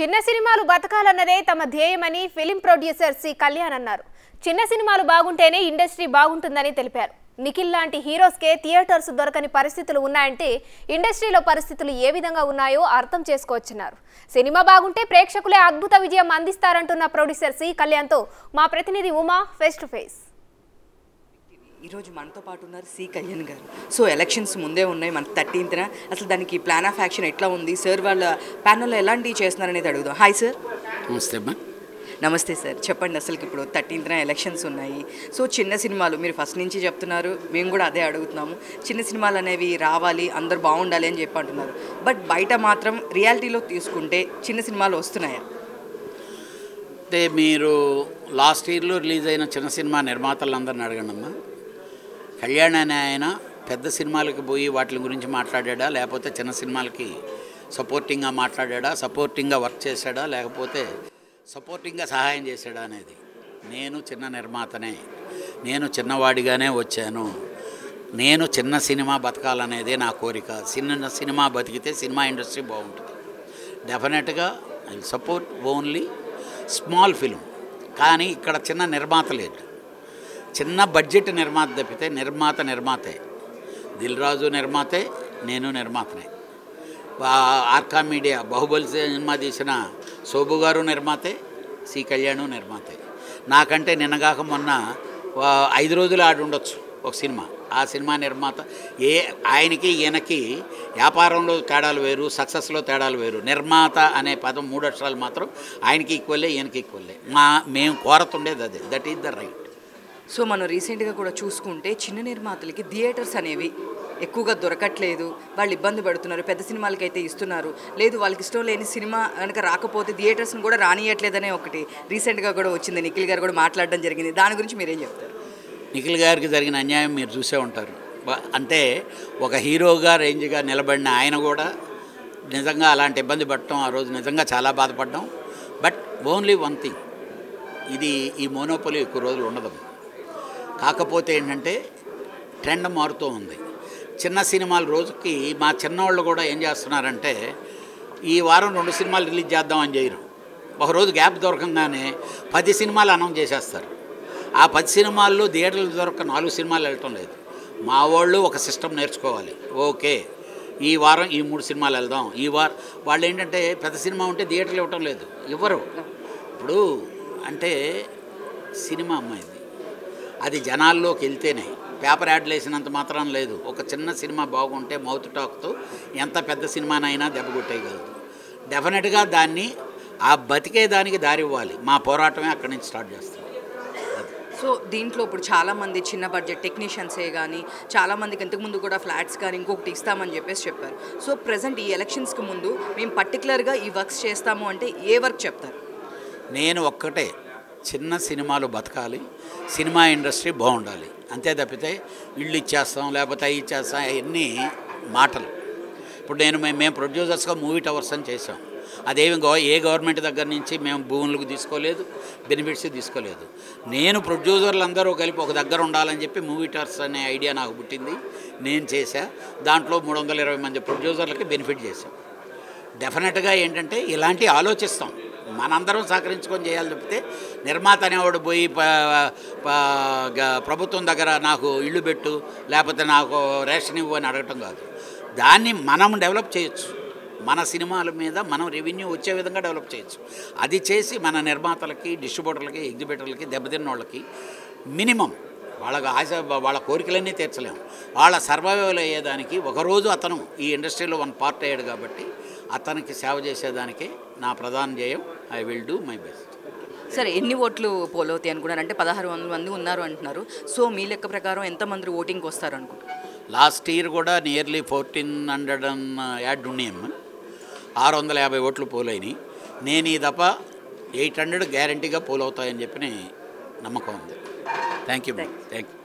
చిన్న సినిమాలు బతకాలన్నదే తమ ధ్యేయమని ఫిలిం ప్రొడ్యూసర్ సి కళ్యాణ్ అన్నారు చిన్న సినిమాలు బాగుంటేనే ఇండస్ట్రీ బాగుంటుందని తెలిపారు నిఖిల్ లాంటి హీరోస్కే థియేటర్స్ దొరకని పరిస్థితులు ఉన్నాయంటే ఇండస్ట్రీలో పరిస్థితులు ఏ విధంగా ఉన్నాయో అర్థం చేసుకోవచ్చున్నారు సినిమా బాగుంటే ప్రేక్షకులే అద్భుత విజయం అందిస్తారంటున్న ప్రొడ్యూసర్ సి కళ్యాణ్తో మా ప్రతినిధి ఉమా ఫేస్ టు ఫేస్ ఈరోజు మనతో పాటు ఉన్నారు సి కళ్యాణ్ గారు సో ఎలక్షన్స్ ముందే ఉన్నాయి మన థర్టీన్త్న అసలు దానికి ప్లాన్ ఆఫ్ యాక్షన్ ఎట్లా ఉంది సార్ వాళ్ళ ప్యానల్లో ఎలాంటివి చేస్తున్నారు అనేది అడుగుదాం హాయ్ సార్ నమస్తే అమ్మా నమస్తే సార్ చెప్పండి అసలుకి ఇప్పుడు థర్టీన్త్న ఎలక్షన్స్ ఉన్నాయి సో చిన్న సినిమాలు మీరు ఫస్ట్ నుంచి చెప్తున్నారు మేము కూడా అదే అడుగుతున్నాము చిన్న సినిమాలు అనేవి రావాలి అందరు బాగుండాలి అని చెప్పి అంటున్నారు బట్ బయట మాత్రం రియాలిటీలో తీసుకుంటే చిన్న సినిమాలు వస్తున్నాయా అంటే మీరు లాస్ట్ ఇయర్లో రిలీజ్ అయిన చిన్న సినిమా నిర్మాతలందరిని అడగండి అమ్మా కళ్యాణ్ అనే ఆయన పెద్ద సినిమాలకి పోయి వాటి గురించి మాట్లాడాడా లేకపోతే చిన్న సినిమాలకి సపోర్టింగ్గా మాట్లాడాడా సపోర్టింగ్గా వర్క్ చేశాడా లేకపోతే సపోర్టింగ్గా సహాయం చేశాడా అనేది నేను చిన్న నిర్మాతనే నేను చిన్నవాడిగానే వచ్చాను నేను చిన్న సినిమా బతకాలనేదే నా కోరిక చిన్న సినిమా బతికితే సినిమా ఇండస్ట్రీ బాగుంటుంది డెఫినెట్గా I support only small film కానీ ఇక్కడ చిన్న నిర్మాత లేడు చిన్న బడ్జెట్ నిర్మాత తప్పితే నిర్మాత నిర్మాతే దిల్ రాజు నిర్మాతే నేను నిర్మాతనే బా- ఆర్కా మీడియా బాహుబలి సినిమా తీసిన శోభు గారు నిర్మాతే సి కళ్యాణు నిర్మాతే నాకంటే నిన్నగాక మొన్న వా- ఐదు రోజులు ఆడి ఉండొచ్చు ఒక సినిమా ఆ సినిమా నిర్మాత ఏ ఆయనకి ఈయనకి వ్యాపారంలో తేడాలు వేరు సక్సెస్లో తేడాలు వేరు నిర్మాత అనే పదం మూడు అక్షరాలు మాత్రం ఆయనకి ఈక్వల్లే ఈయనకి ఈక్వల్లే మా మేము కోరతుండేది అదే that is the right so మనం రీసెంట్గా కూడా చూసుకుంటే చిన్న నిర్మాతలకి థియేటర్స్ అనేవి ఎక్కువగా దొరకట్లేదు వాళ్ళు ఇబ్బంది పడుతున్నారు పెద్ద సినిమాలకి అయితే ఇస్తున్నారు లేదు వాళ్ళకి ఇష్టం లేని సినిమా కనుక రాకపోతే థియేటర్స్ని కూడా రానియట్లేదనే ఒకటి రీసెంట్గా కూడా వచ్చింది నిఖిల్ గారు కూడా మాట్లాడడం జరిగింది దాని గురించి మీరేం చెప్తారు నిఖిల్ గారికి జరిగిన అన్యాయం మీరు చూసే ఉంటారు బ- అంటే ఒక హీరోగా రేంజ్గా నిలబడిన ఆయన కూడా నిజంగా అలాంటి ఇబ్బంది పడటం ఆ రోజు నిజంగా చాలా బాధపడ్డాం బట్ ఓన్లీ వన్ థింగ్ ఇది ఈ మోనోపలి ఎక్కువ రోజులు ఉండదు కాకపోతే ఏంటంటే ట్రెండ్ మారుతూ ఉంది చిన్న సినిమాలు రోజుకి మా చిన్నవాళ్ళు కూడా ఏం చేస్తున్నారంటే ఈ వారం రెండు సినిమాలు రిలీజ్ చేద్దామని చేయరు ఒకరోజు గ్యాప్ దొరకంగానే పది సినిమాలు అనౌన్స్ చేసేస్తారు ఆ పది సినిమాల్లో థియేటర్లు దొరక నాలుగు సినిమాలు వెళ్ళటం లేదు మా వాళ్ళు ఒక సిస్టమ్ నేర్చుకోవాలి ఓకే ఈ వారం ఈ మూడు సినిమాలు వెళ్దాం ఈ వారం వాళ్ళు ఏంటంటే పెద్ద సినిమా ఉంటే థియేటర్లు ఇవ్వటం లేదు ఇవ్వరు ఇప్పుడు అంటే సినిమా అమ్మాయిది అది జనాల్లోకి వెళ్తేనే పేపర్ యాడ్లు వేసినంత మాత్రం లేదు ఒక చిన్న సినిమా బాగుంటే మౌత్ టాక్తో ఎంత పెద్ద సినిమానైనా దెబ్బ కొట్టేయగలదు డెఫినెట్గా దాన్ని ఆ బతికే దానికి దారి ఇవ్వాలి మా పోరాటమే అక్కడి నుంచి స్టార్ట్ చేస్తాం అది సో దీంట్లో ఇప్పుడు చాలామంది చిన్న బడ్జెట్ టెక్నీషియన్సే కానీ చాలామందికి ఇంతకుముందు కూడా ఫ్లాట్స్ కానీ ఇంకొకటి ఇస్తామని చెప్పేసి చెప్పారు సో ప్రజెంట్ ఈ ఎలక్షన్స్కి ముందు మేము పర్టికులర్గా ఈ వర్క్స్ చేస్తాము అంటే ఏ వర్క్ చెప్తారు నేను ఒక్కటే చిన్న సినిమాలు బతకాలి సినిమా ఇండస్ట్రీ బాగుండాలి అంతే తప్పితే ఇల్లు ఇచ్చేస్తాం లేకపోతే అవి ఇచ్చేస్తాం అవన్నీ మాటలు ఇప్పుడు నేను మేము మేము ప్రొడ్యూసర్స్గా మూవీ టవర్స్ అని చేసాం అదేమి గవ ఏ గవర్నమెంట్ దగ్గర నుంచి మేము భూములకు తీసుకోలేదు బెనిఫిట్స్ తీసుకోలేదు నేను ప్రొడ్యూసర్లు అందరూ కలిపి ఒక దగ్గర ఉండాలని చెప్పి మూవీ టవర్స్ అనే ఐడియా నాకు పుట్టింది నేను చేశా దాంట్లో మూడు వందల ఇరవై మంది ప్రొడ్యూసర్లకి బెనిఫిట్ చేశాం డెఫినెట్గా ఏంటంటే ఇలాంటి ఆలోచిస్తాం మనందరం సహకరించుకొని చేయాలి తప్పితే నిర్మాత అనేవాడు పోయి ప- ప- గ- ప్రభుత్వం దగ్గర నాకు ఇల్లు పెట్టు లేకపోతే నాకు రేషన్ ఇవ్వు అని అడగటం కాదు దాన్ని మనం డెవలప్ చేయొచ్చు మన సినిమాల మీద మనం రెవెన్యూ వచ్చే విధంగా డెవలప్ చేయొచ్చు అది చేసి మన నిర్మాతలకి డిస్ట్రిబ్యూటర్లకి ఎగ్జిబిటర్లకి దెబ్బతిన్న వాళ్ళకి మినిమం వాళ్ళకి ఆశ వాళ్ళ కోరికలన్నీ తీర్చలేము వాళ్ళ సర్వైవల్ అయ్యేదానికి ఒకరోజు అతను ఈ ఇండస్ట్రీలో వన్ పార్ట్ అయ్యాడు కాబట్టి అతనికి సేవ చేసేదానికే నా ప్రధాన ధ్యేయం I will do my best సరే ఎన్ని ఓట్లు పోలవుతాయి అనుకున్నారు అంటే పదహారు వందల మంది ఉన్నారు అంటున్నారు సో మీ లెక్క ప్రకారం ఎంతమంది ఓటింగ్కి వస్తారు అనుకుంటారు లాస్ట్ ఇయర్ కూడా nearly fourteen hundred and odd ఉన్నాయమ్మ ఆరు వందల యాభై ఓట్లు పోలైనవి నేను ఈ తప్ప ఎయిట్ హండ్రెడ్ గ్యారంటీగా పోలవుతాయని చెప్పి నమ్మకం ఉంది థ్యాంక్ యూ థ్యాంక్ యూ